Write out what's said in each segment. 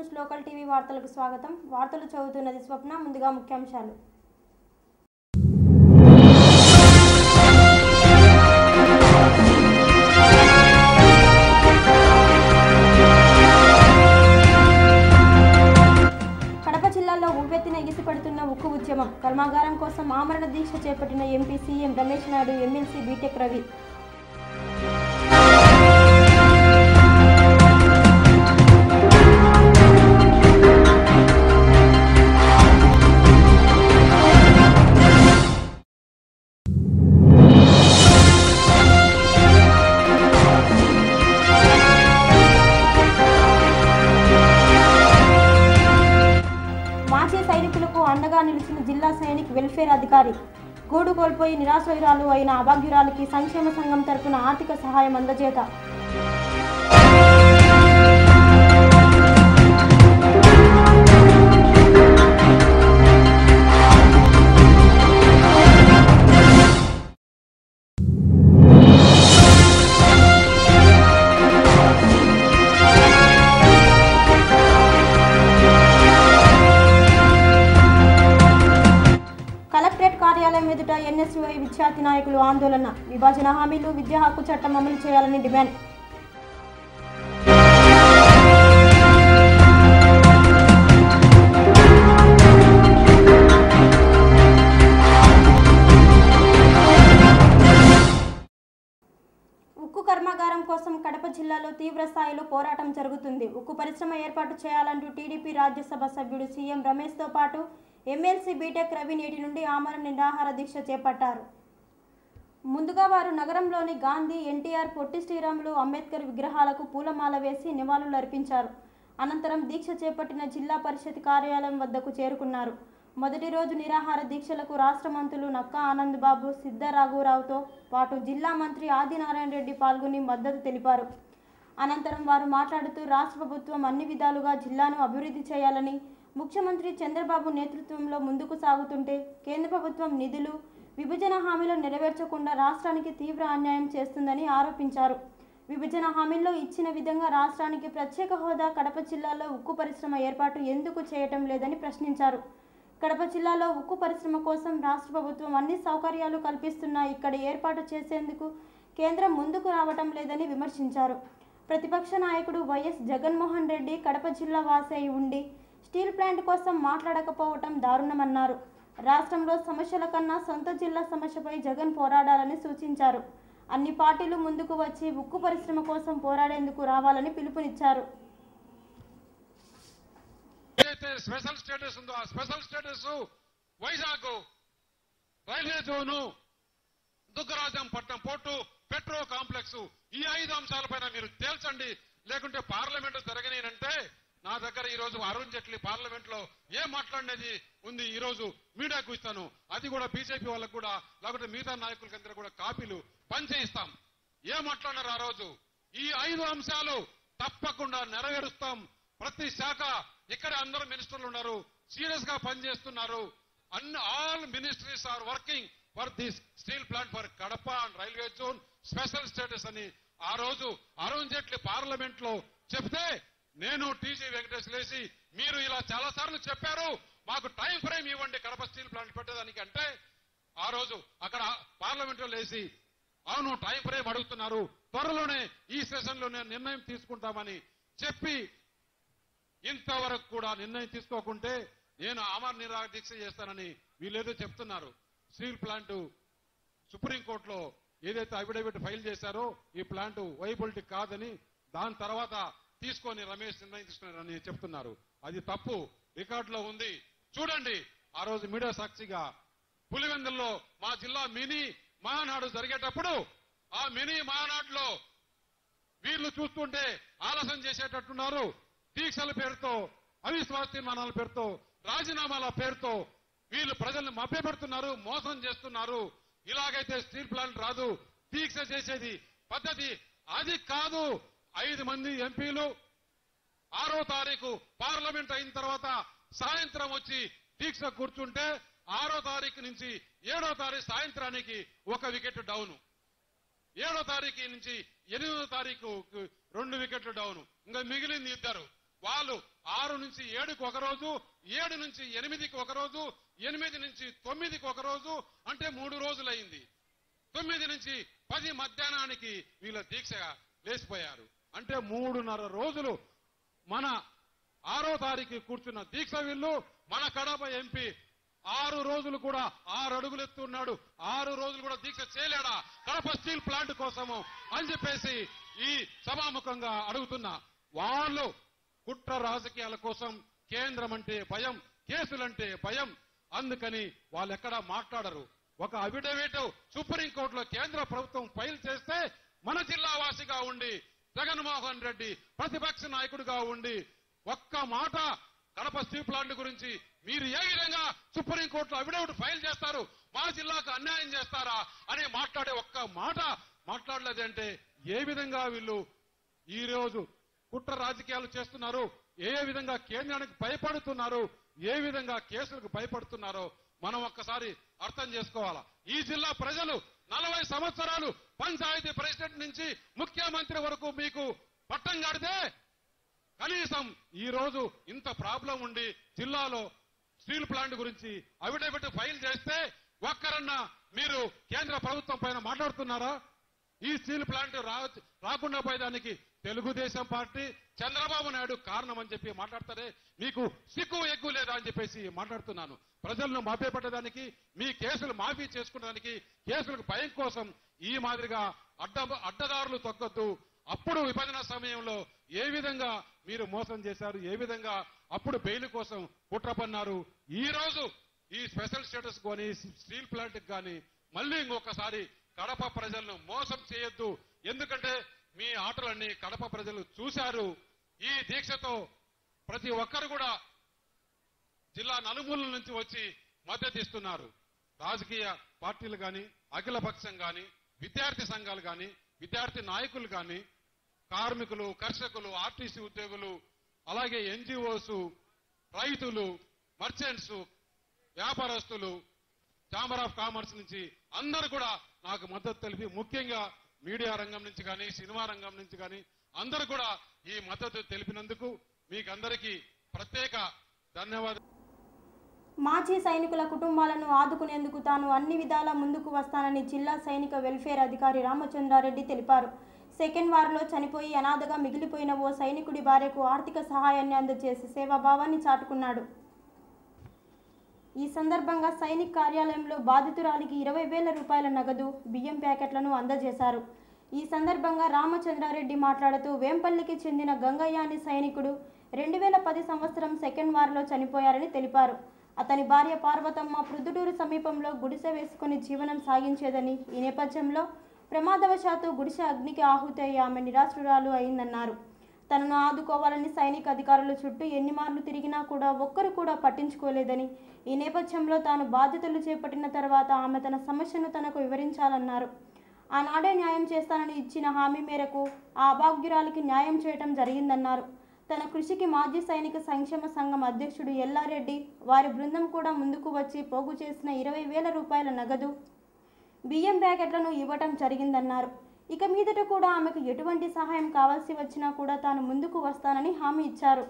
News local TV వార్తలకు స్వాగతం వార్తలు చదువుతున్నది స్వప్న ముందుగా ముఖ్యాంశాలు కడప జిల్లాలో ఉవ్వెత్తిన ఎగిసిపడుతున్న ఉక్కు ఉద్యమం కర్మాగారం కోసం ఆమరణ దీక్ష చేపట్టిన MP CM Ramesh Naidu MLC B Tech Ravi మాజీ సైనికులకు అండగా నిలిచిన జిల్లా సైనిక్ వెల్ఫేర్ అధికారి గూడు కోల్పోయి నిరాశ్రయురాలు అయిన అభాగ్యురాలికి సంక్షేమ సంఘం తరపున ఆర్థిక సహాయం అందజేత కలెక్టరేట్ కార్యాలయం ఎదుట ఎన్ఎస్యుఐ విద్యార్థి నాయకులు ఆందోళన విభజన హామీలు విద్యా హక్కు చట్టం అమలు చేయాలని డిమాండ్ ఉక్కు కర్మాగారం కోసం కడప జిల్లాలో తీవ్ర స్థాయిలో పోరాటం జరుగుతుంది ఉక్కు పరిశ్రమ ఏర్పాటు చేయాలంటూ టీడీపీ రాజ్యసభ సభ్యుడు సీఎం రమేష్తో పాటు ఎమ్మెల్సీ బీటెక్ రవి నేటి నుండి ఆమరణ నిరాహార దీక్ష చేపట్టారు ముందుగా వారు నగరంలోని గాంధీ ఎన్టీఆర్ పొట్టి శ్రీరాములు అంబేద్కర్ విగ్రహాలకు పూలమాల వేసి నివాళులు అర్పించారు అనంతరం దీక్ష చేపట్టిన జిల్లా పరిషత్ కార్యాలయం వద్దకు చేరుకున్నారు మొదటి రోజు నిరాహార దీక్షలకు రాష్ట్ర మంత్రులు నక్కా ఆనంద్ బాబు సిద్ధ రాఘవరావుతో పాటు జిల్లా మంత్రి ఆదినారాయణ రెడ్డి పాల్గొని మద్దతు తెలిపారు అనంతరం వారు మాట్లాడుతూ రాష్ట్ర ప్రభుత్వం అన్ని విధాలుగా జిల్లాను అభివృద్ధి చేయాలని ముఖ్యమంత్రి చంద్రబాబు నేతృత్వంలో ముందుకు సాగుతుంటే కేంద్ర ప్రభుత్వం నిధులు విభజన హామీలు నెరవేర్చకుండా రాష్ట్రానికి తీవ్ర అన్యాయం చేస్తుందని ఆరోపించారు విభజన హామీల్లో ఇచ్చిన విధంగా రాష్ట్రానికి ప్రత్యేక హోదా కడప జిల్లాలో ఉక్కు పరిశ్రమ ఏర్పాటు ఎందుకు చేయటం లేదని ప్రశ్నించారు కడప జిల్లాలో ఉక్కు పరిశ్రమ కోసం రాష్ట్ర ప్రభుత్వం అన్ని సౌకర్యాలు కల్పిస్తున్నా ఇక్కడ ఏర్పాటు చేసేందుకు కేంద్రం ముందుకు రావటం లేదని విమర్శించారు ప్రతిపక్ష నాయకుడు వైఎస్ జగన్మోహన్ రెడ్డి కడప జిల్లా వాసి అయి ఉండి స్టీల్ ప్లాంట్ కోసం మాట్లాడకపోవటం దారుణమన్నారు రాష్ట్రంలో సమస్యల కన్నా సొంత జిల్లా సమస్యపై జగన్ పోరాడాలని సూచించారు అన్ని పార్టీలు ముందుకు వచ్చి ఉక్కు పరిశ్రమ కోసం పోరాడేందుకు రావాలని పిలుపునిచ్చారు ఏదైతే స్పెషల్ స్టేటస్ ఉందో ఆ special status Vizag railway zone Duggarajampatnam port petro complex ఈ ఐదు అంశాలపైన మీరు తేల్చండి లేకుంటే పార్లమెంట్ జరగనేనంటే నా దగ్గర ఈ రోజు అరుణ్ జైట్లీ పార్లమెంట్ లో ఏం మాట్లాడినది ఉంది ఈ రోజు మీడియాకు ఇస్తాను అది కూడా బీజేపీ వాళ్ళకు కూడా లేకుంటే మిగతా నాయకులకందరూ కూడా కాపీలు పనిచేయిస్తాం ఏం మాట్లాడినారు ఆ రోజు ఈ ఐదు అంశాలు తప్పకుండా నెరవేరుస్తాం ప్రతి శాఖ ఇక్కడ అందరూ మినిస్టర్లు ఉన్నారు సీరియస్ గా పనిచేస్తున్నారు అన్ని all ministries are working for this steel plant for Kadapa and railway zone special status అని ఆ రోజు అరుణ్ జైట్లీ పార్లమెంట్ లో చెప్తే నేను టీజీ వెంకటేష్ లేసి మీరు ఇలా చాలా సార్లు చెప్పారు మాకు టైం ఫ్రేమ్ ఇవ్వండి కడప స్టీల్ ప్లాంట్ పెట్టేదానికి అంటే ఆ రోజు అక్కడ పార్లమెంట్ లో లేచి అవును టైం ఫ్రేమ్ అడుగుతున్నారు త్వరలోనే ఈ సెషన్ లో నేను నిర్ణయం తీసుకుంటామని చెప్పి ఇంతవరకు కూడా నిర్ణయం తీసుకోకుంటే నేను అమర నిరాహార దీక్ష చేస్తానని వీళ్ళేదో చెప్తున్నారు స్టీల్ ప్లాంట్ సుప్రీంకోర్టులో ఏదైతే అఫిడవిట్ ఫైల్ చేశారో ఈ ప్లాంట్ వైబిలిటీ కాదని దాని తర్వాత తీసుకొని రమేష్ నిర్ణయం తీసుకున్నారని చెప్తున్నారు అది తప్పు రికార్డులో ఉంది చూడండి ఆ రోజు మీడియా సాక్షిగా పులివెందుల్లో మా జిల్లా మినీ మహానాడు జరిగేటప్పుడు ఆ మినీ మహానాడులో వీళ్ళు చూస్తుంటే ఆలస్యం చేసేటట్టున్నారు దీక్షల పేరుతో అవిశ్వాస తీర్మానాల పేరుతో రాజీనామాల పేరుతో వీళ్ళు ప్రజల్ని మభ్యపెడుతున్నారు మోసం చేస్తున్నారు ఇలాగైతే స్టీల్ ప్లాంట్ రాదు దీక్ష చేసేది పద్ధతి అది కాదు ఐదు మంది ఎంపీలు ఆరో తారీఖు పార్లమెంట్ అయిన తర్వాత సాయంత్రం వచ్చి దీక్ష కూర్చుంటే ఆరో తారీఖు నుంచి ఏడో తారీఖు సాయంత్రానికి ఒక వికెట్ డౌన్ ఏడో తారీఖు నుంచి ఎనిమిదో తారీఖు రెండు వికెట్లు డౌన్ ఇంకా మిగిలింది ఇద్దరు వాళ్ళు ఆరు నుంచి ఏడుకి ఒక రోజు ఏడు నుంచి ఎనిమిదికి ఒక రోజు ఎనిమిది నుంచి తొమ్మిదికి ఒక రోజు అంటే మూడు రోజులైంది తొమ్మిది నుంచి పది మధ్యాహ్నానికి వీళ్ళ దీక్ష లేచిపోయారు అంటే మూడున్నర రోజులు మన ఆరో తారీఖు కూర్చున్న దీక్ష వీళ్ళు మన కడప ఎంపీ ఆరు రోజులు కూడా ఆరు అడుగులు ఎత్తున్నాడు ఆరు రోజులు కూడా దీక్ష చేయలేడా కడప స్టీల్ ప్లాంట్ కోసము అని చెప్పేసి ఈ సభాముఖంగా అడుగుతున్నా వాళ్ళు కుట్ర రాజకీయాల కోసం కేంద్రం అంటే భయం కేసులంటే భయం అందుకని వాళ్ళు ఎక్కడా మాట్లాడరు ఒక అఫిడవిట్ సుప్రీంకోర్టులో కేంద్ర ప్రభుత్వం ఫైల్ చేస్తే మన జిల్లా వాసిగా ఉండి జగన్మోహన్ రెడ్డి ప్రతిపక్ష నాయకుడిగా ఉండి ఒక్క మాట కడప స్టీల్ ప్లాంట్ గురించి మీరు ఏ విధంగా సుప్రీంకోర్టులో అఫిడవిట్ ఫైల్ చేస్తారు మా జిల్లాకు అన్యాయం చేస్తారా అని మాట్లాడే ఒక్క మాట మాట్లాడలేదంటే ఏ విధంగా వీళ్ళు ఈ రోజు కుట్ర రాజకీయాలు చేస్తున్నారు ఏ విధంగా కేంద్రానికి భయపడుతున్నారు ఏ విధంగా కేసులకు భయపడుతున్నారో మనం ఒక్కసారి అర్థం చేసుకోవాలా ఈ జిల్లా ప్రజలు నలభై సంవత్సరాలు పంచాయతీ ప్రెసిడెంట్ నుంచి ముఖ్యమంత్రి వరకు మీకు పట్టం కడితే కనీసం ఈ రోజు ఇంత ప్రాబ్లం ఉండి జిల్లాలో స్టీల్ ప్లాంట్ గురించి అవిడవిట్ ఫైల్ చేస్తే ఒక్కరన్నా మీరు కేంద్ర ప్రభుత్వం పైన మాట్లాడుతున్నారా ఈ స్టీల్ ప్లాంట్ రా- రాకుండా పోయేదానికి తెలుగుదేశం పార్టీ చంద్రబాబు నాయుడు కారణం అని చెప్పి మాట్లాడతారే మీకు సిగ్గు ఎగ్గు లేదా అని చెప్పేసి మాట్లాడుతున్నాను ప్రజలను మాపేపట్టడానికి మీ కేసులు మాఫీ చేసుకునేదానికి కేసులకు భయం కోసం ఈ మాదిరిగా అడ్డ అడ్డదారులు తొక్కద్దు అప్పుడు విభజన సమయంలో ఏ విధంగా మీరు మోసం చేశారు ఏ విధంగా అప్పుడు బెయిల్ కోసం కుట్ర పన్నారు ఈ రోజు ఈ స్పెషల్ స్టేటస్ కానీ స్టీల్ ప్లాంట్ కానీ మళ్ళీ ఇంకొకసారి కడప ప్రజలను మోసం చేయొద్దు ఎందుకంటే మీ ఆటలన్నీ కడప ప్రజలు చూశారు ఈ దీక్షతో ప్రతి ఒక్కరు కూడా జిల్లా నలుమూలల నుంచి వచ్చి మద్దతు ఇస్తున్నారు రాజకీయ పార్టీలు కానీ అఖిలపక్షం కానీ విద్యార్థి సంఘాలు కానీ విద్యార్థి నాయకులు కానీ కార్మికులు కర్షకులు ఆర్టీసీ ఉద్యోగులు అలాగే ఎన్జిఓస్ రైతులు మర్చెంట్స్ వ్యాపారస్తులు ఛాంబర్ ఆఫ్ కామర్స్ నుంచి అందరూ కూడా నాకు మద్దతు తెలిపి ముఖ్యంగా మీడియా రంగం నుంచి కానీ సినిమా రంగం నుంచి కానీ అందరూ కూడా ఈ మద్దతు తెలిపినందుకు మీకందరికీ ప్రత్యేక ధన్యవాదాలు మాజీ సైనికుల కుటుంబాలను ఆదుకునేందుకు తాను అన్ని విధాలా ముందుకు వస్తానని జిల్లా సైనిక వెల్ఫేర్ అధికారి రామచంద్రారెడ్డి తెలిపారు సెకండ్ వార్లో చనిపోయి అనాథగా మిగిలిపోయిన ఓ సైనికుడి భార్యకు ఆర్థిక సహాయాన్ని అందజేసి సేవాభావాన్ని చాటుకున్నాడు ఈ సందర్భంగా సైనిక్ కార్యాలయంలో బాధితురాలికి ఇరవై వేల రూపాయల నగదు బియ్యం ప్యాకెట్లను అందజేశారు ఈ సందర్భంగా రామచంద్రారెడ్డి మాట్లాడుతూ వేంపల్లికి చెందిన గంగయ్య అనే సైనికుడు రెండు వేల పది సంవత్సరం సెకండ్ వార్లో చనిపోయారని తెలిపారు అతని భార్య పార్వతమ్మ ప్రొద్దుటూరు సమీపంలో గుడిసె వేసుకుని జీవనం సాగించేదని ఈ నేపథ్యంలో ప్రమాదవశాత్తు గుడిసె అగ్నికి ఆహుతి అయ్యి ఆమె నిరాశ్రురాలు అయిందన్నారు తనను ఆదుకోవాలని సైనిక అధికారుల చుట్టూ ఎన్ని మార్లు తిరిగినా కూడా ఒక్కరు కూడా పట్టించుకోలేదని ఈ నేపథ్యంలో తాను బాధ్యతలు చేపట్టిన తర్వాత ఆమె తన సమస్యను తనకు వివరించాలన్నారు ఆనాడే న్యాయం చేస్తానని ఇచ్చిన హామీ మేరకు ఆ అభాగ్యురాలికి న్యాయం చేయటం జరిగిందన్నారు తన కృషికి మాజీ సైనిక సంక్షేమ సంఘం అధ్యక్షుడు ఎల్లారెడ్డి వారి బృందం కూడా ముందుకు వచ్చి పోగు చేసిన ఇరవై వేల రూపాయల నగదు బియ్యం ప్యాకెట్లను ఇవ్వటం జరిగిందన్నారు ఇక మీదట కూడా ఆమెకు ఎటువంటి సహాయం కావాల్సి వచ్చినా కూడా తాను ముందుకు వస్తానని హామీ ఇచ్చారు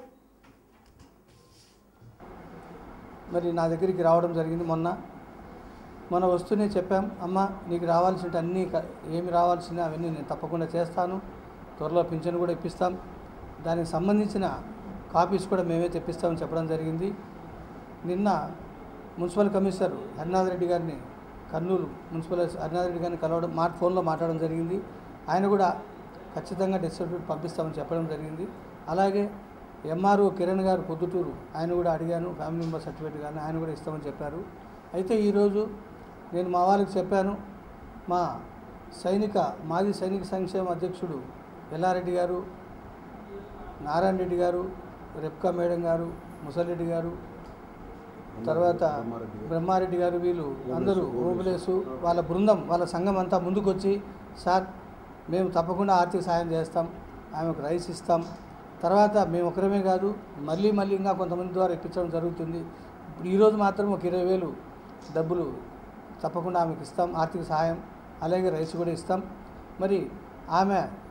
మరి నా దగ్గరికి రావడం జరిగింది మొన్న మొన్న వస్తూనే చెప్పాం అమ్మ నీకు రావాల్సిన అన్నీ క- ఏమి రావాల్సిన అవన్నీ నేను తప్పకుండా చేస్తాను త్వరలో పింఛన్ కూడా ఇప్పిస్తాం దానికి సంబంధించిన కాపీస్ కూడా మేమే తెప్పిస్తామని చెప్పడం జరిగింది నిన్న మున్సిపల్ కమిషనర్ హరినాథ్ రెడ్డి గారిని కర్నూలు మున్సిపల్ హరినాథ్ రెడ్డి గారిని కలవడం మా ఫోన్లో మాట్లాడడం జరిగింది ఆయన కూడా ఖచ్చితంగా డెత్ సర్టిఫికేట్ పంపిస్తామని చెప్పడం జరిగింది అలాగే ఎంఆర్ఓ కిరణ్ గారు పొద్దుటూరు ఆయన కూడా అడిగాను ఫ్యామిలీ మెంబర్ సర్టిఫికేట్ కానీ ఆయన కూడా ఇస్తామని చెప్పారు అయితే ఈరోజు నేను మా వాళ్ళకి చెప్పాను మా సైనిక మాజీ సైనిక సంక్షేమ అధ్యక్షుడు ఎల్లారెడ్డి గారు నారాయణ రెడ్డి గారు రెప్కా మేడం గారు ముసలిరెడ్డి గారు తర్వాత బ్రహ్మారెడ్డి గారు వీళ్ళు అందరూ ఓబులేసు వాళ్ళ బృందం వాళ్ళ సంఘం అంతా ముందుకొచ్చి సార్ మేము తప్పకుండా ఆర్థిక సాయం చేస్తాం ఆమెకు రైస్ ఇస్తాం తర్వాత మేము ఒకరమే కాదు మళ్ళీ మళ్ళీ ఇంకా కొంతమంది ద్వారా ఇప్పించడం జరుగుతుంది ఇప్పుడు ఈరోజు మాత్రం ఒక ఇరవై వేలు డబ్బులు తప్పకుండా ఆమెకు ఇస్తాం ఆర్థిక సహాయం అలాగే రైస్ కూడా ఇస్తాం మరి ఆమె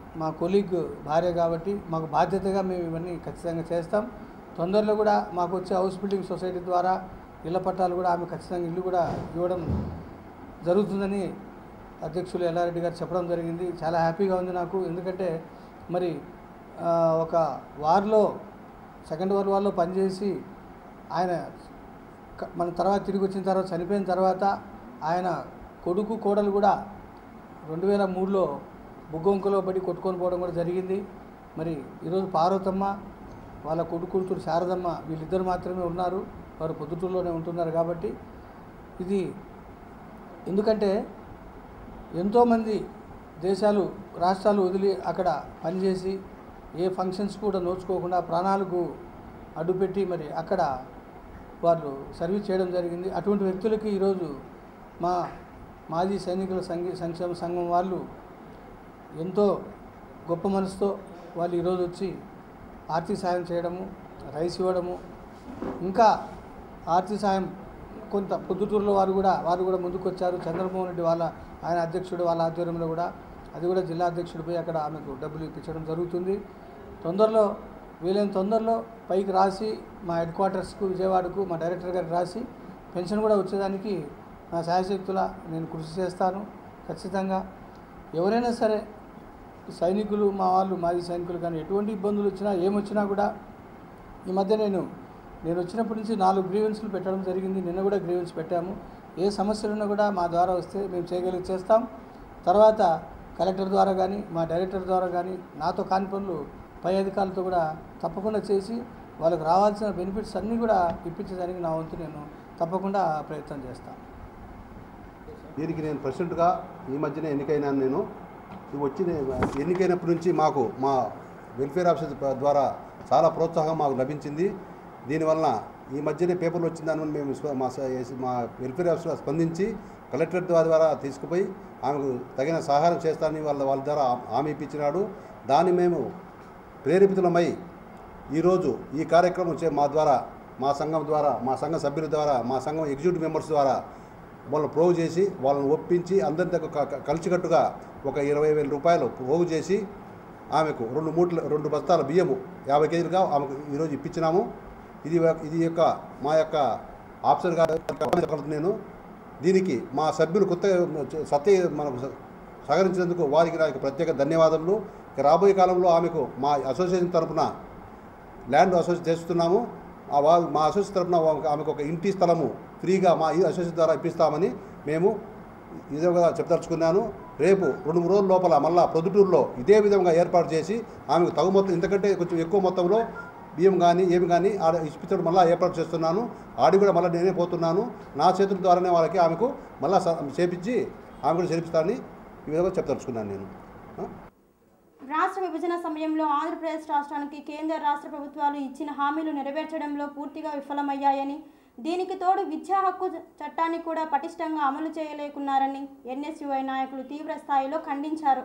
మా కొలీగ్ భార్య కాబట్టి మాకు బాధ్యతగా మేము ఇవన్నీ ఖచ్చితంగా చేస్తాం తొందరలో కూడా మాకు వచ్చే హౌస్ బిల్డింగ్ సొసైటీ ద్వారా ఇళ్ల పట్టాలు కూడా ఆమె ఖచ్చితంగా ఇల్లు కూడా ఇవ్వడం జరుగుతుందని అధ్యక్షులు ఎల్లారెడ్డి గారు చెప్పడం జరిగింది చాలా హ్యాపీగా ఉంది నాకు ఎందుకంటే మరి ఆ, ఒక వార్లో సెకండ్ వరల్డ్ వార్లో పనిచేసి ఆయన క- మన తర్వాత తిరిగి వచ్చిన తర్వాత చనిపోయిన తర్వాత ఆయన కొడుకు కోడలు కూడా రెండు వేల మూడులో బుగ్గొంకలో పడి కొట్టుకొని పోవడం కూడా జరిగింది మరి ఈరోజు పార్వతమ్మ వాళ్ళ కొడుకు కూతురు శారదమ్మ వీళ్ళిద్దరు మాత్రమే ఉన్నారు వారు పొద్దుటూరులోనే ఉంటున్నారు కాబట్టి ఇది ఎందుకంటే ఎంతోమంది దేశాలు రాష్ట్రాలు వదిలి అక్కడ పనిచేసి ఏ ఫంక్షన్స్ కూడా నోచుకోకుండా ప్రాణాలకు అడ్డుపెట్టి మరి అక్కడ వాళ్ళు సర్వీస్ చేయడం జరిగింది అటువంటి వ్యక్తులకి ఈరోజు మా మాజీ సైనికుల సంఘ సంక్షేమ సంఘం వాళ్ళు ఎంతో గొప్ప మనసుతో వాళ్ళు ఈరోజు వచ్చి ఆర్థిక సాయం చేయడము రైస్ ఇవ్వడము ఇంకా ఆర్థిక సాయం కొంత పొద్దుటూరులో వారు కూడా వారు కూడా ముందుకు వచ్చారు చంద్రమోహన్ రెడ్డి వాళ్ళ ఆయన అధ్యక్షుడు వాళ్ళ ఆధ్వర్యంలో కూడా అది కూడా జిల్లా అధ్యక్షుడు పోయి అక్కడ ఆమెకు డబ్బులు ఇప్పించడం జరుగుతుంది తొందరలో వీలైన తొందరలో పైకి రాసి మా హెడ్ క్వార్టర్స్కు విజయవాడకు మా డైరెక్టర్ గారికి రాసి పెన్షన్ కూడా వచ్చేదానికి నా శాయశక్తుల నేను కృషి చేస్తాను ఖచ్చితంగా ఎవరైనా సరే సైనికులు మా వాళ్ళు మాజీ సైనికులు కానీ ఎటువంటి ఇబ్బందులు వచ్చినా ఏమొచ్చినా కూడా ఈ మధ్య నేను నేను వచ్చినప్పటి నుంచి నాలుగు గ్రీవెన్స్లు పెట్టడం జరిగింది నిన్న కూడా గ్రీవెన్స్ పెట్టాము ఏ సమస్యలు ఉన్నా కూడా మా ద్వారా వస్తే మేము చేయగలిగి చేస్తాం తర్వాత కలెక్టర్ ద్వారా కానీ మా డైరెక్టర్ ద్వారా కానీ నాతో కాని పనులు పై అధికారులతో కూడా తప్పకుండా చేసి వాళ్ళకి రావాల్సిన బెనిఫిట్స్ అన్నీ కూడా ఇప్పించడానికి నా వంతు నేను తప్పకుండా ప్రయత్నం చేస్తాను దీనికి నేను ప్రెసిడెంట్గా ఈ మధ్యనే ఎన్నికైనాను నేను ఇది వచ్చిన ఎన్నికైనప్పటి నుంచి మాకు మా వెల్ఫేర్ ఆఫీసర్ ద్వారా చాలా ప్రోత్సాహం మాకు లభించింది దీనివలన ఈ మధ్యనే పేపర్లు వచ్చిన దాని వల్ల మేము స్వ- మా స- ఏసి- మా వెల్ఫేర్ ఆఫీసర్ స్పందించి కలెక్టర్ ద్వారా ద్వారా తీసుకుపోయి ఆమెకు తగిన సహాయం చేస్తానని వాళ్ళ వాళ్ళ ద్వారా హామీ ఇప్పించినాడు దాన్ని మేము ప్రేరేపితులమై ఈరోజు ఈ కార్యక్రమం చే మా ద్వారా మా సంఘం ద్వారా మా సంఘ సభ్యుల ద్వారా మా సంఘం ఎగ్జిక్యూటివ్ మెంబర్స్ ద్వారా వాళ్ళని ప్రోగు చేసి వాళ్ళని ఒప్పించి అందరి దగ్గర క- క- కలిసికట్టుగా ఒక ఇరవై వేల రూపాయలు ప్రోగు చేసి ఆమెకు రెండు మూట్ల రెండు బస్తాల బియ్యము యాభై కేజీలుగా ఆమెకు ఈరోజు ఇప్పించినాము ఇది ఒక- ఇది యొక్క మా యొక్క ఆఫీసర్ గారు నేను దీనికి మా సభ్యులు కొత్తగా సత్య మనకు స- సహకరించినందుకు వారికి నా యొక్క ప్రత్యేక ధన్యవాదములు ఇక రాబోయే కాలంలో ఆమెకు మా అసోసియేషన్ తరపున ల్యాండ్ అసోసియేషన్ చేస్తున్నాము ఆ వాళ్ళు మా అసోసియేషన్ తరపున ఆమెకు- ఆమెకు ఒక ఇంటి స్థలము ఫ్రీగా మా ఈ అసోసియేషన్ ద్వారా ఇప్పిస్తామని మేము ఇదే విధంగా చెప్పదలుచుకున్నాను రేపు రెండు మూడు రోజుల లోపల మళ్ళా ప్రొద్దుటూరులో ఇదే విధంగా ఏర్పాటు చేసి ఆమెకు తగు మొత్తం ఇంతకంటే కొంచెం ఎక్కువ మొత్తంలో బియ్యం కానీ ఏమి కానీ ఆడ ఇప్పించడం మళ్ళీ ఏర్పాటు చేస్తున్నాను ఆడి కూడా మళ్ళీ నేనే పోతున్నాను నా చేతుల ద్వారానే వాళ్ళకి ఆమెకు మళ్ళీ చేపించి ఆమె కూడా చేపిస్తానని ఈ విధంగా చెప్పదలుచుకున్నాను నేను ఆ? రాష్ట్ర విభజన సమయంలో ఆంధ్రప్రదేశ్ రాష్ట్రానికి కేంద్ర రాష్ట్ర ప్రభుత్వాలు ఇచ్చిన హామీలు నెరవేర్చడంలో పూర్తిగా విఫలమయ్యాయని దీనికి తోడు విద్యా హక్కు చట్టాన్ని కూడా పటిష్టంగా అమలు చేయలేకున్నారని ఎన్ఎస్యుఐ నాయకులు తీవ్ర స్థాయిలో ఖండించారు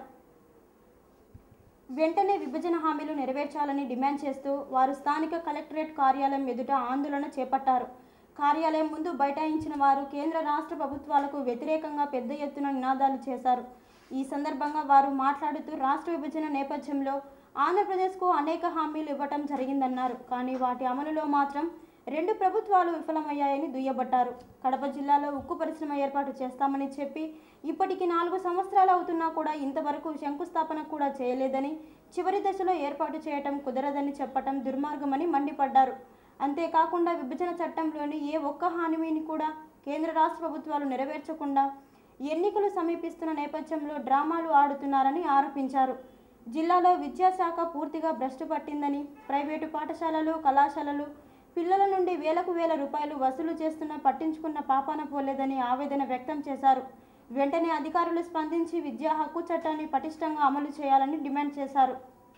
వెంటనే విభజన హామీలు నెరవేర్చాలని డిమాండ్ చేస్తూ వారు స్థానిక కలెక్టరేట్ కార్యాలయం ఎదుట ఆందోళన చేపట్టారు కార్యాలయం ముందు బైఠాయించిన వారు కేంద్ర రాష్ట్ర ప్రభుత్వాలకు వ్యతిరేకంగా పెద్ద ఎత్తున నినాదాలు చేశారు ఈ సందర్భంగా వారు మాట్లాడుతూ రాష్ట్ర విభజన నేపథ్యంలో ఆంధ్రప్రదేశ్కు అనేక హామీలు ఇవ్వటం జరిగిందన్నారు కానీ వాటి అమలులో మాత్రం రెండు ప్రభుత్వాలు విఫలమయ్యాయని దుయ్యబట్టారు కడప జిల్లాలో ఉక్కు పరిశ్రమ ఏర్పాటు చేస్తామని చెప్పి ఇప్పటికి నాలుగు సంవత్సరాలు అవుతున్నా కూడా ఇంతవరకు శంకుస్థాపన కూడా చేయలేదని చివరి దశలో ఏర్పాటు చేయటం కుదరదని చెప్పటం దుర్మార్గమని మండిపడ్డారు అంతేకాకుండా విభజన చట్టంలోని ఏ ఒక్క హామీని కూడా కేంద్ర రాష్ట్ర ప్రభుత్వాలు నెరవేర్చకుండా ఎన్నికలు సమీపిస్తున్న నేపథ్యంలో డ్రామాలు ఆడుతున్నారని ఆరోపించారు జిల్లాలో విద్యాశాఖ పూర్తిగా భ్రష్టు పట్టిందని ప్రైవేటు పాఠశాలలు కళాశాలలు పిల్లల నుండి వేలకు వేల రూపాయలు వసూలు చేస్తున్నా పట్టించుకున్న పాపాన పోలేదని ఆవేదన వ్యక్తం చేశారు వెంటనే అధికారులు స్పందించి విద్యా హక్కు చట్టాన్ని పటిష్టంగా అమలు చేయాలని డిమాండ్ చేశారు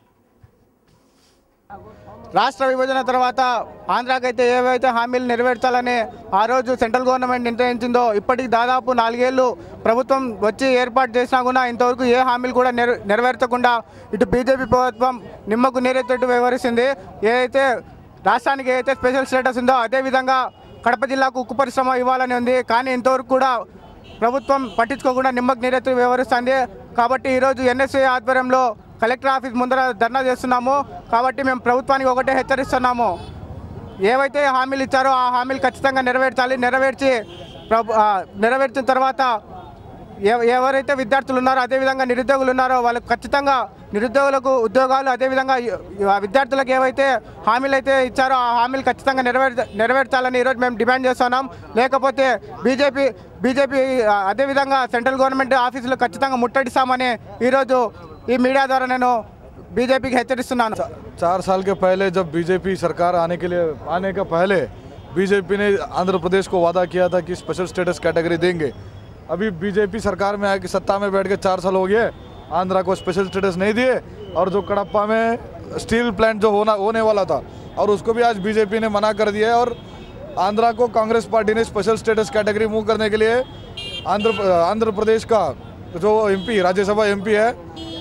రాష్ట్ర విభజన తర్వాత ఆంధ్రాకైతే ఏవైతే హామీలు నెరవేర్చాలని ఆ రోజు సెంట్రల్ గవర్నమెంట్ నిర్ణయించిందో ఇప్పటికి దాదాపు నాలుగేళ్లు ప్రభుత్వం వచ్చి ఏర్పాటు చేసినా కూడా ఇంతవరకు ఏ హామీలు కూడా నెర నెరవేర్చకుండా ఇటు బీజేపీ ప్రభుత్వం నిమ్మకు నీరెత్తట్టు వ్యవహరిస్తుంది ఏదైతే రాష్ట్రానికి ఏదైతే స్పెషల్ స్టేటస్ ఉందో అదేవిధంగా కడప జిల్లాకు ఉక్కు పరిశ్రమ ఇవ్వాలని ఉంది కానీ ఇంతవరకు కూడా ప్రభుత్వం పట్టించుకోకుండా నిమ్మకు నీరెత్తు వ్యవహరిస్తుంది కాబట్టి ఈరోజు ఎన్ఎస్ఏ ఆధ్వర్యంలో కలెక్టర్ ఆఫీస్ ముందర ధర్నా చేస్తున్నాము కాబట్టి మేము ప్రభుత్వానికి ఒకటే హెచ్చరిస్తున్నాము ఏవైతే హామీలు ఇచ్చారో ఆ హామీలు ఖచ్చితంగా నెరవేర్చాలి నెరవేర్చి ప్రభు ఆ, నెరవేర్చిన తర్వాత ఎవ- ఎవరైతే విద్యార్థులు ఉన్నారో అదేవిధంగా నిరుద్యోగులు ఉన్నారో వాళ్ళకు ఖచ్చితంగా నిరుద్యోగులకు ఉద్యోగాలు అదేవిధంగా ఈ- ఆ విద్యార్థులకు ఏవైతే హామీలు అయితే ఇచ్చారో ఆ హామీలు ఖచ్చితంగా నెరవేర్ నెరవేర్చాలని ఈరోజు మేము డిమాండ్ చేస్తున్నాం లేకపోతే బీజేపీ బీజేపీ ఆ, అదేవిధంగా సెంట్రల్ గవర్నమెంట్ ఆఫీసులు ఖచ్చితంగా ముట్టడిస్తామని ఈరోజు ఈ మీడియా ద్వారా నేను బీజేపీకి హెచ్చరిస్తున్నాను चार साल के पहले जब बीजेपी सरकार आने के लिए आने का पहले बीजेपी ने आंध्र प्रदेश को वादा किया था कि स्पेशल स्टेटस कैटेगरी देंगे अभी बीजेपी सरकार में आके सत्ता में बैठ के चार साल हो गए आंध्रा को स्पेशल स्टेटस नहीं दिए और जो कड़प्पा में स्टील प्लांट जो होना होने वाला था और उसको भी आज बीजेपी ने मना कर दिया है और आंध्रा को कांग्रेस पार्टी ने स्पेशल स्टेटस कैटेगरी मूव करने के लिए आंध्र आंध्र प्रदेश का जो एमपी राज्यसभा एमपी है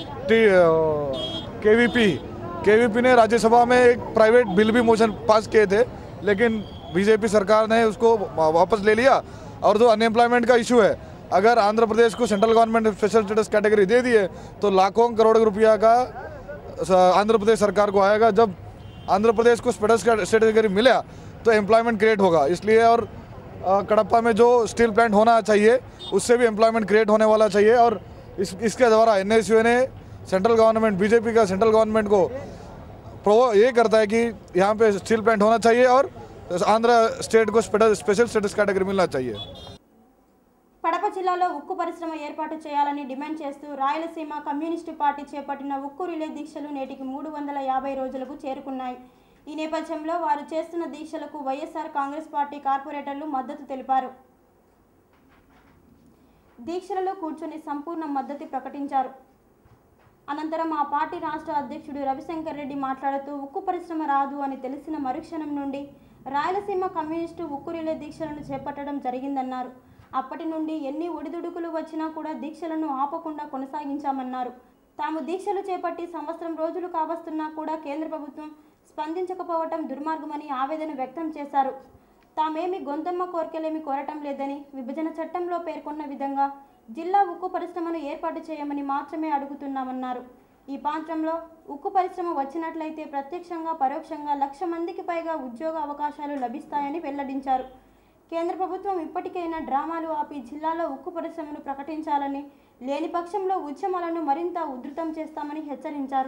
केवीपी केवीपी ने राज्यसभा में एक प्राइवेट बिल भी मोशन पास किए थे लेकिन बीजेपी सरकार ने उसको वा- वापस ले लिया और जो अनएम्प्लॉयमेंट का इशू है अगर आंध्र प्रदेश को central government special status category दे दिए तो लाखों करोड़ रुपया का स- आंध्र प्रदेश सरकार को आएगा जब आंध्र प्रदेश को स्पेशल स्टेटस कैटेगरी मिला तो एम्प्लॉयमेंट क्रिएट होगा इसलिए और अ, कड़प्पा में जो स्टील प्लांट होना चाहिए उससे भी एम्प्लॉयमेंट क्रिएट होने वाला चाहिए और इस इसके द्वारा एन ने सेंट्रल गवर्नमेंट बीजेपी का सेंट्रल गवर्नमेंट को प्रो ये करता है कि यहाँ पे स्टील प्लांट होना चाहिए और आंध्र स्टेट को स्पेशल स्टेटस कैटेगरी मिलना चाहिए కడప జిల్లాలో ఉక్కు పరిశ్రమ ఏర్పాటు చేయాలని డిమాండ్ చేస్తూ రాయలసీమ కమ్యూనిస్టు పార్టీ చేపట్టిన ఉక్కు రిలే దీక్షలు నేటికి మూడు వందల యాభై రోజులకు చేరుకున్నాయి ఈ నేపథ్యంలో వారు చేస్తున్న దీక్షలకు వైఎస్ఆర్ కాంగ్రెస్ పార్టీ కార్పొరేటర్లు మద్దతు తెలిపారు దీక్షలలో కూర్చొని సంపూర్ణ మద్దతు ప్రకటించారు అనంతరం ఆ పార్టీ రాష్ట్ర అధ్యక్షుడు రవిశంకర్ రెడ్డి మాట్లాడుతూ ఉక్కు పరిశ్రమ రాదు అని తెలిసిన మరుక్షణం నుండి రాయలసీమ కమ్యూనిస్టు ఉక్కు రిలే దీక్షలను చేపట్టడం జరిగిందన్నారు అప్పటి నుండి ఎన్ని ఒడిదుడుకులు వచ్చినా కూడా దీక్షలను ఆపకుండా కొనసాగించామన్నారు తాము దీక్షలు చేపట్టి సంవత్సరం రోజులు కావస్తున్నా కూడా కేంద్ర ప్రభుత్వం స్పందించకపోవటం దుర్మార్గమని ఆవేదన వ్యక్తం చేశారు తామేమి గొంతమ్మ కోరికలేమి కోరటం లేదని విభజన చట్టంలో పేర్కొన్న విధంగా జిల్లా ఉక్కు పరిశ్రమను ఏర్పాటు చేయమని మాత్రమే అడుగుతున్నామన్నారు ఈ ప్రాంతంలో ఉక్కు పరిశ్రమ వచ్చినట్లయితే ప్రత్యక్షంగా పరోక్షంగా లక్ష మందికి పైగా ఉద్యోగ అవకాశాలు లభిస్తాయని వెల్లడించారు కేంద్ర ప్రభుత్వం ఇప్పటికైనా డ్రామాలు ఆపి జిల్లాలో ఉక్కు పరిశ్రమను ప్రకటించాలని లేని పక్షంలో ఉద్యమాలను మరింత ఉధృతం చేస్తామని హెచ్చరించారు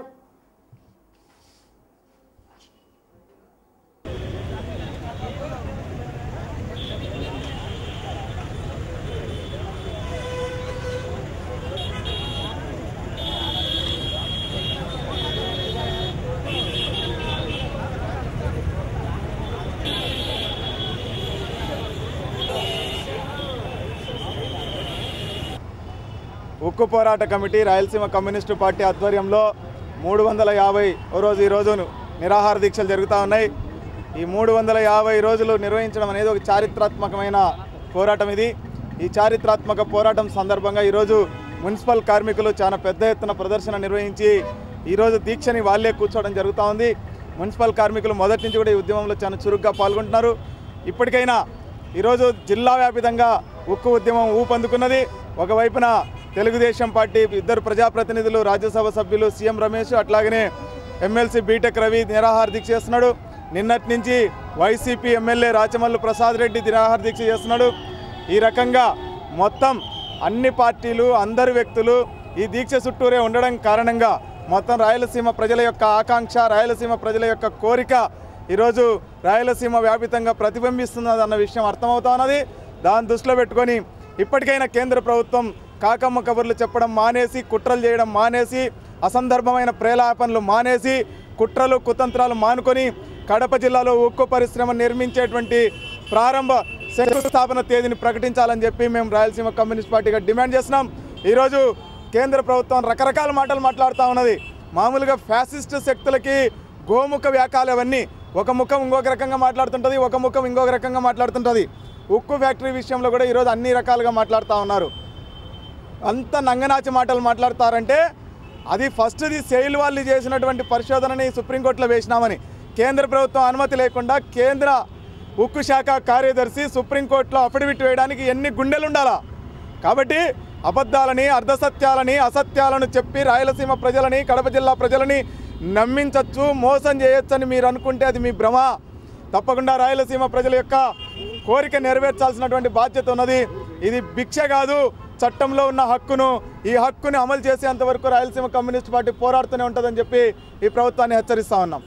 ఉక్కు పోరాట కమిటీ రాయలసీమ కమ్యూనిస్టు పార్టీ ఆధ్వర్యంలో మూడు వందల యాభై రోజు ఈ రోజు నిరాహార దీక్షలు జరుగుతూ ఉన్నాయి ఈ మూడు వందల యాభై రోజులు నిర్వహించడం అనేది ఒక చారిత్రాత్మకమైన పోరాటం ఇది ఈ చారిత్రాత్మక పోరాటం సందర్భంగా ఈరోజు మున్సిపల్ కార్మికులు చాలా పెద్ద ఎత్తున ప్రదర్శన నిర్వహించి ఈరోజు దీక్షని వాళ్ళే కూర్చోవడం జరుగుతూ ఉంది మున్సిపల్ కార్మికులు మొదటి నుంచి కూడా ఈ ఉద్యమంలో చాలా చురుగ్గా పాల్గొంటున్నారు ఇప్పటికైనా ఈరోజు జిల్లా వ్యాపితంగా ఉక్కు ఉద్యమం ఊపందుకున్నది ఒకవైపున తెలుగుదేశం పార్టీ ఇద్దరు ప్రజాప్రతినిధులు రాజ్యసభ సభ్యులు సీఎం రమేష్ అట్లాగనే ఎమ్మెల్సీ బీటెక్ రవి నిరాహార దీక్ష చేస్తున్నాడు నిన్నటి నుంచి వైసీపీ ఎమ్మెల్యే రాచమల్లు ప్రసాద్ రెడ్డి నిరాహార దీక్ష చేస్తున్నాడు ఈ రకంగా మొత్తం అన్ని పార్టీలు అందరు వ్యక్తులు ఈ దీక్ష చుట్టూరే ఉండడం కారణంగా మొత్తం రాయలసీమ ప్రజల యొక్క ఆకాంక్ష రాయలసీమ ప్రజల యొక్క కోరిక ఈరోజు రాయలసీమ వ్యాపితంగా ప్రతిబింబిస్తున్నది అన్న విషయం అర్థమవుతా ఉన్నది దాన్ని దృష్టిలో పెట్టుకొని ఇప్పటికైనా కేంద్ర ప్రభుత్వం కాకమ్మ కబుర్లు చెప్పడం మానేసి కుట్రలు చేయడం మానేసి అసందర్భమైన ప్రేలాపనలు మానేసి కుట్రలు కుతంత్రాలు మానుకొని కడప జిల్లాలో ఉక్కు పరిశ్రమ నిర్మించేటువంటి ప్రారంభ శంకుస్థాపన తేదీని ప్రకటించాలని చెప్పి మేము రాయలసీమ కమ్యూనిస్ట్ పార్టీగా డిమాండ్ చేస్తున్నాం ఈరోజు కేంద్ర ప్రభుత్వం రకరకాల మాటలు మాట్లాడుతూ ఉన్నది మామూలుగా ఫ్యాసిస్ట్ శక్తులకి గోముఖ వ్యాకాలు అవన్నీ ఒక ముఖం ఇంకొక రకంగా మాట్లాడుతుంటుంది ఒక ముఖం ఇంకొక రకంగా మాట్లాడుతుంటుంది ఉక్కు ఫ్యాక్టరీ విషయంలో కూడా ఈరోజు అన్ని రకాలుగా మాట్లాడుతూ ఉన్నారు అంత నంగనాచి మాటలు మాట్లాడతారంటే అది ఫస్ట్ది సెయిల్ వాళ్ళు చేసినటువంటి పరిశోధనని సుప్రీంకోర్టులో వేసినామని కేంద్ర ప్రభుత్వం అనుమతి లేకుండా కేంద్ర ఉక్కు శాఖ కార్యదర్శి సుప్రీంకోర్టులో అఫిడవిట్ వేయడానికి ఎన్ని గుండెలు ఉండాలా కాబట్టి అబద్ధాలని అర్ధసత్యాలని అసత్యాలను చెప్పి రాయలసీమ ప్రజలని కడప జిల్లా ప్రజలని నమ్మించవచ్చు మోసం చేయొచ్చని మీరు అనుకుంటే అది మీ భ్రమ తప్పకుండా రాయలసీమ ప్రజల యొక్క కోరిక నెరవేర్చాల్సినటువంటి బాధ్యత ఉన్నది ఇది భిక్ష కాదు చట్టంలో ఉన్న హక్కును ఈ హక్కుని అమలు చేసేంత వరకు రాయలసీమ కమ్యూనిస్ట్ పార్టీ పోరాడుతూనే ఉంటుందని చెప్పి ఈ ప్రభుత్వాన్ని హెచ్చరిస్తా ఉన్నాం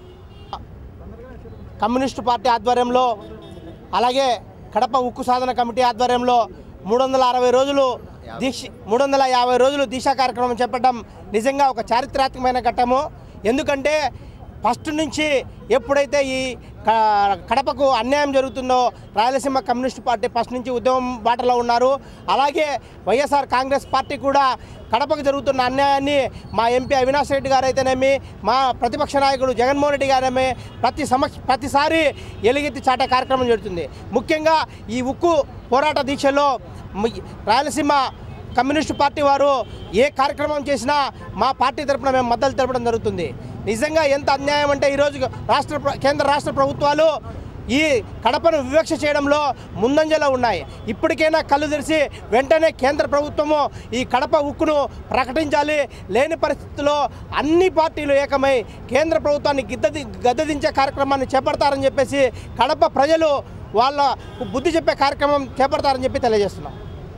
కమ్యూనిస్టు పార్టీ ఆధ్వర్యంలో అలాగే కడప ఉక్కు సాధన కమిటీ ఆధ్వర్యంలో మూడు వందల అరవై రోజులు దీక్ష మూడు వందల యాభై రోజులు దీక్షా కార్యక్రమం చేపట్టడం నిజంగా ఒక చారిత్రాత్మకమైన ఘట్టము ఎందుకంటే ఫస్ట్ నుంచి ఎప్పుడైతే ఈ క- కడపకు అన్యాయం జరుగుతుందో రాయలసీమ కమ్యూనిస్ట్ పార్టీ ఫస్ట్ నుంచి ఉద్యమం బాటలో ఉన్నారు అలాగే వైఎస్ఆర్ కాంగ్రెస్ పార్టీ కూడా కడపకు జరుగుతున్న అన్యాయాన్ని మా ఎంపీ అవినాష్ రెడ్డి గారు అయితేనేమి మా ప్రతిపక్ష నాయకుడు జగన్మోహన్ రెడ్డి గారేమి ప్రతి సమక్ష ప్రతిసారి ఎలుగెత్తి చాటే కార్యక్రమం జరుగుతుంది ముఖ్యంగా ఈ ఉక్కు పోరాట దీక్షలో మి- రాయలసీమ కమ్యూనిస్టు పార్టీ వారు ఏ కార్యక్రమం చేసినా మా పార్టీ తరపున మేము మద్దతు తెలపడం జరుగుతుంది నిజంగా ఎంత అన్యాయం అంటే ఈరోజు రాష్ట్ర ప్ర- కేంద్ర రాష్ట్ర ప్రభుత్వాలు ఈ కడపను వివక్ష చేయడంలో ముందంజలో ఉన్నాయి ఇప్పటికైనా కళ్ళు తెరిచి వెంటనే కేంద్ర ప్రభుత్వము ఈ కడప ఉక్కును ప్రకటించాలి లేని పరిస్థితుల్లో అన్ని పార్టీలు ఏకమై కేంద్ర ప్రభుత్వాన్ని గిద్దది గద్దదించే కార్యక్రమాన్ని చేపడతారని చెప్పేసి కడప ప్రజలు వాళ్ళ బుద్ధి చెప్పే కార్యక్రమం చేపడతారని చెప్పి తెలియజేస్తున్నాం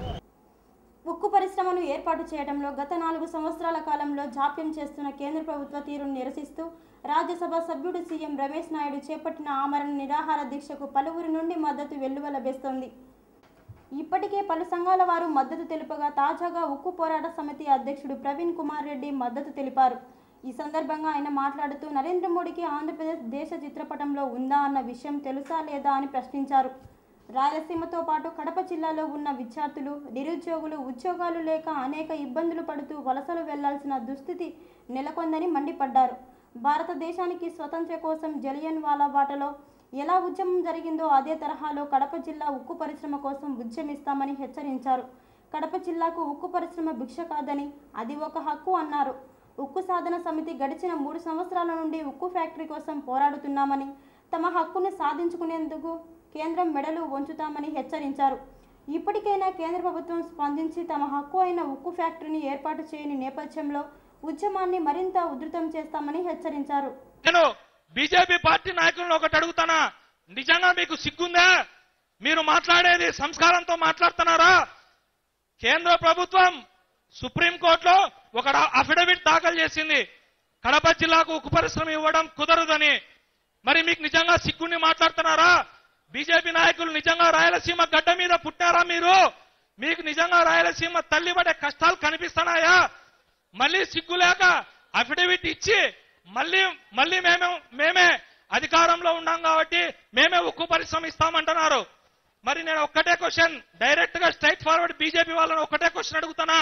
ఉక్కు పరిశ్రమను ఏర్పాటు చేయడంలో గత నాలుగు సంవత్సరాల కాలంలో జాప్యం చేస్తున్న కేంద్ర ప్రభుత్వ తీరును నిరసిస్తూ రాజ్యసభ సభ్యుడు సీఎం రమేష్ నాయుడు చేపట్టిన ఆమరణ నిరాహార దీక్షకు పలువురి నుండి మద్దతు వెల్లువలబేస్తోంది ఇప్పటికే పలు సంఘాల వారు మద్దతు తెలుపగా తాజాగా ఉక్కు పోరాట సమితి అధ్యక్షుడు ప్రవీణ్ కుమార్ రెడ్డి మద్దతు తెలిపారు ఈ సందర్భంగా ఆయన మాట్లాడుతూ నరేంద్ర మోడీకి ఆంధ్రప్రదేశ్ దేశ చిత్రపటంలో ఉందా అన్న విషయం తెలుసా లేదా అని ప్రశ్నించారు రాయలసీమతో పాటు కడప జిల్లాలో ఉన్న విద్యార్థులు నిరుద్యోగులు ఉద్యోగాలు లేక అనేక ఇబ్బందులు పడుతూ వలసలు వెళ్లాల్సిన దుస్థితి నెలకొందని మండిపడ్డారు భారతదేశానికి స్వతంత్ర కోసం జలియన్ వాలా బాటలో ఎలా ఉద్యమం జరిగిందో అదే తరహాలో కడప జిల్లా ఉక్కు పరిశ్రమ కోసం ఉద్యమిస్తామని హెచ్చరించారు కడప జిల్లాకు ఉక్కు పరిశ్రమ భిక్ష కాదని అది ఒక హక్కు అన్నారు ఉక్కు సాధన సమితి గడిచిన మూడు సంవత్సరాల నుండి ఉక్కు ఫ్యాక్టరీ కోసం పోరాడుతున్నామని తమ హక్కును సాధించుకునేందుకు కేంద్రం మెడలు వంచుతామని హెచ్చరించారు ఇప్పటికైనా కేంద్ర ప్రభుత్వం స్పందించి తమ హక్కు అయిన ఉక్కు ఫ్యాక్టరీని ఏర్పాటు చేయని నేపథ్యంలో ఉద్యమాన్ని మరింత ఉధృతం చేస్తామని హెచ్చరించారు నేను బీజేపీ పార్టీ నాయకులను ఒకటి అడుగుతానా నిజంగా మీకు సిగ్గుందా మీరు మాట్లాడేది సంస్కారంతో మాట్లాడుతున్నారా కేంద్ర ప్రభుత్వం సుప్రీంకోర్టులో ఒక అఫిడవిట్ దాఖలు చేసింది కడప జిల్లాకు ఉక్కు పరిశ్రమ ఇవ్వడం కుదరదని మరి మీకు నిజంగా సిగ్గుని మాట్లాడుతున్నారా బీజేపీ నాయకులు నిజంగా రాయలసీమ గడ్డ మీద పుట్టారా మీరు మీకు నిజంగా రాయలసీమ తల్లి పడే కష్టాలు కనిపిస్తున్నాయా మళ్ళీ సిగ్గు లేక అఫిడవిట్ ఇచ్చి మళ్ళీ మళ్ళీ మేమే మేమే అధికారంలో ఉన్నాం కాబట్టి మేమే ఉక్కు పరిశ్రమ ఇస్తామంటున్నారు మరి నేను ఒక్కటే క్వశ్చన్ డైరెక్ట్ గా స్ట్రైట్ ఫార్వర్డ్ బీజేపీ వాళ్ళని ఒక్కటే క్వశ్చన్ అడుగుతానా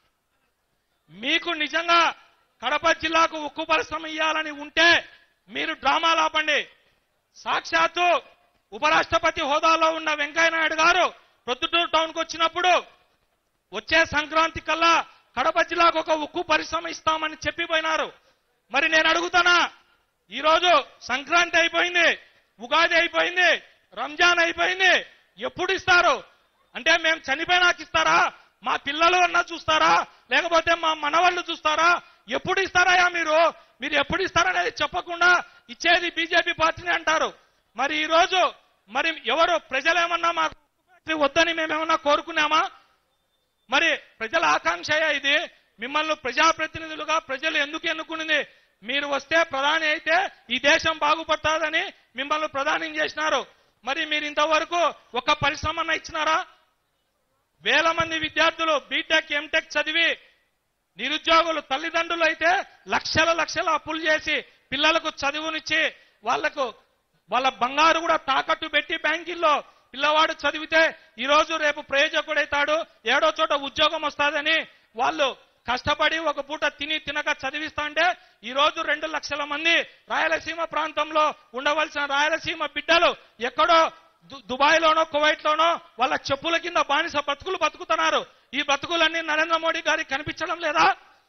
మీకు నిజంగా కడప జిల్లాకు ఉక్కు పరిశ్రమ ఇవ్వాలని ఉంటే మీరు డ్రామాలు ఆపండి సాక్షాత్తు ఉపరాష్ట్రపతి హోదాలో ఉన్న వెంకయ్య నాయుడు గారు ప్రొద్దుటూరు టౌన్కి వచ్చినప్పుడు వచ్చే సంక్రాంతి కల్లా కడప జిల్లాకు ఒక ఉక్కు పరిశ్రమ ఇస్తామని చెప్పిపోయినారు మరి నేను అడుగుతానా ఈరోజు సంక్రాంతి అయిపోయింది ఉగాది అయిపోయింది రంజాన్ అయిపోయింది ఎప్పుడు ఇస్తారు అంటే మేము చనిపోయినాక ఇస్తారా మా పిల్లలు అన్నా చూస్తారా లేకపోతే మా మనవాళ్ళు చూస్తారా ఎప్పుడు ఇస్తారాయా మీరు మీరు ఎప్పుడు ఇస్తారనేది చెప్పకుండా ఇచ్చేది బీజేపీ పార్టీని అంటారు మరి ఈ రోజు మరి ఎవరు ప్రజలేమన్నా మాకు ఫ్యాక్టరీ వద్దని మేమేమన్నా కోరుకున్నామా మరి ప్రజల ఆకాంక్షయా ఇది మిమ్మల్ని ప్రజాప్రతినిధులుగా ప్రజలు ఎందుకు ఎన్నుకున్నది మీరు వస్తే ప్రధాని అయితే ఈ దేశం బాగుపడుతుందని మిమ్మల్ని ప్రధాని చేసినారు మరి మీరు ఇంతవరకు ఒక పరిశ్రమన ఇచ్చినారా వేల మంది విద్యార్థులు బీటెక్ ఎంటెక్ చదివి నిరుద్యోగులు తల్లిదండ్రులు అయితే లక్షల లక్షల అప్పులు చేసి పిల్లలకు చదువునిచ్చి వాళ్లకు వాళ్ళ బంగారు కూడా తాకట్టు పెట్టి బ్యాంకుల్లో పిల్లవాడు చదివితే ఈ రోజు రేపు ప్రయోజకుడైతాడు ఏడో చోట ఉద్యోగం వస్తాదని వాళ్ళు కష్టపడి ఒక పూట తిని తినక చదివిస్తా అంటే ఈ రోజు రెండు లక్షల మంది రాయలసీమ ప్రాంతంలో ఉండవలసిన రాయలసీమ బిడ్డలు ఎక్కడో దు- దుబాయ్లోనో కువైట్లోనో వాళ్ళ చెప్పుల కింద బానిస బతుకులు బతుకుతున్నారు ఈ బతుకులన్నీ నరేంద్ర మోడీ గారికి కనిపించడం లేదా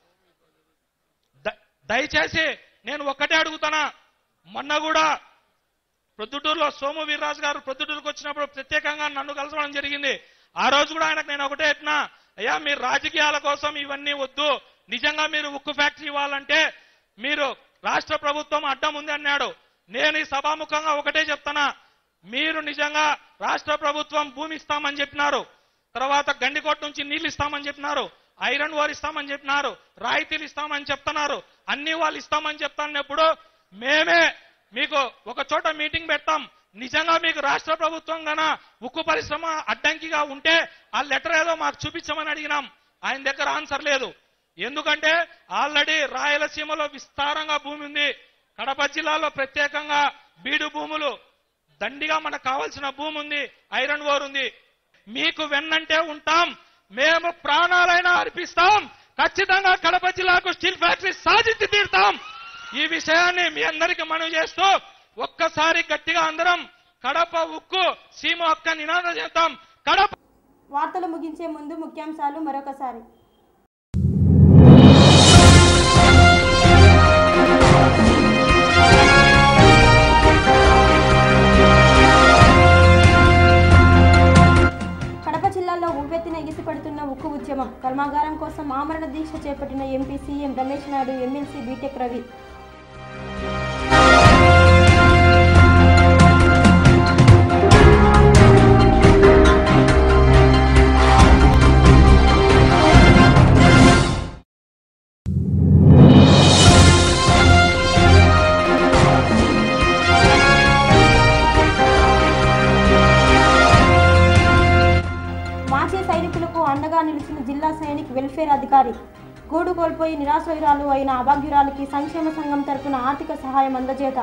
ద- దయచేసి నేను ఒక్కటే అడుగుతానా మొన్న కూడా ప్రొద్దుటూరులో సోము వీర్రాజు గారు ప్రొద్దుటూరుకు వచ్చినప్పుడు ప్రత్యేకంగా నన్ను కలసడం జరిగింది ఆ రోజు కూడా ఆయనకు నేను ఒకటే ఎట్టినా అయ్యా మీరు రాజకీయాల కోసం ఇవన్నీ వద్దు నిజంగా మీరు ఉక్కు ఫ్యాక్టరీ ఇవ్వాలంటే మీరు రాష్ట్ర ప్రభుత్వం అడ్డం ఉంది అన్నాడు నేను ఈ సభాముఖంగా ఒకటే చెప్తానా మీరు నిజంగా రాష్ట్ర ప్రభుత్వం భూమి ఇస్తామని చెప్పినారు తర్వాత గండికోట నుంచి నీళ్లు ఇస్తామని చెప్పినారు ఐరన్ ఓర్ ఇస్తామని చెప్పినారు రాయితీలు ఇస్తామని చెప్తున్నారు అన్ని వాళ్ళు ఇస్తామని చెప్తానప్పుడు మేమే మీకు ఒక చోట మీటింగ్ పెడతాం నిజంగా మీకు రాష్ట్ర ప్రభుత్వం గన ఉక్కు పరిశ్రమ అడ్డంకిగా ఉంటే ఆ లెటర్ ఏదో మాకు చూపించమని అడిగినాం ఆయన దగ్గర ఆన్సర్ లేదు ఎందుకంటే ఆల్రెడీ రాయలసీమలో విస్తారంగా భూమి ఉంది కడప జిల్లాలో ప్రత్యేకంగా బీడు భూములు దండిగా మనకు కావాల్సిన భూమి ఉంది ఐరన్ ఓర్ ఉంది మీకు వెన్నంటే ఉంటాం మేము ప్రాణాలైనా అర్పిస్తాం ఖచ్చితంగా కడప జిల్లాకు స్టీల్ ఫ్యాక్టరీ సాధించి తీరుతాం ఈ విషయాన్ని మీ అందరికీ మనవి చేస్తూ ఒక్కసారి గట్టిగా అందరం కడప ఉక్కు సీమ హక్క నినాదం చేద్దాం కడప వార్తలు ముగించే ముందు ముఖ్యాంశాలు మరొకసారి కడప జిల్లాలో ఉవ్వెత్తిన ఎగిసిపడుతున్న ఉక్కు ఉద్యమం కర్మాగారం కోసం ఆమరణ దీక్ష చేపట్టిన MP CM Ramesh Naidu MLC B Tech Ravi మాజీ సైనికులకు అండగా నిలిచిన జిల్లా సైనిక్ వెల్ఫేర్ అధికారి గూడు కోల్పోయి నిరాశ్రయురాలు అయిన అభాగ్యురాలికి సంక్షేమ సంఘం తరపున ఆర్థిక సహాయం అందజేత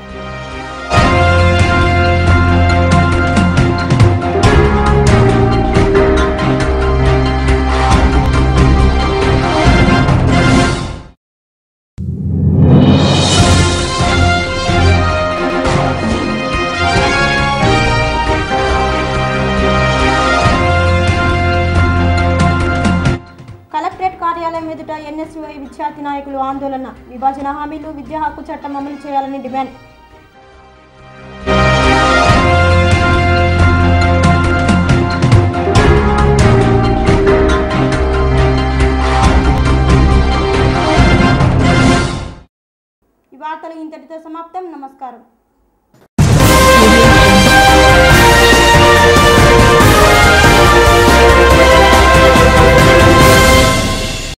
కలెక్టరేట్ కార్యాలయం ఎదుట ఎన్ఎస్యుఐ విద్యార్థి నాయకులు ఆందోళన విభజన హామీలు విద్యా హక్కు చట్టం అమలు చేయాలని డిమాండ్ ఈ వార్తలు ఇంతటితో సమాప్తం నమస్కారం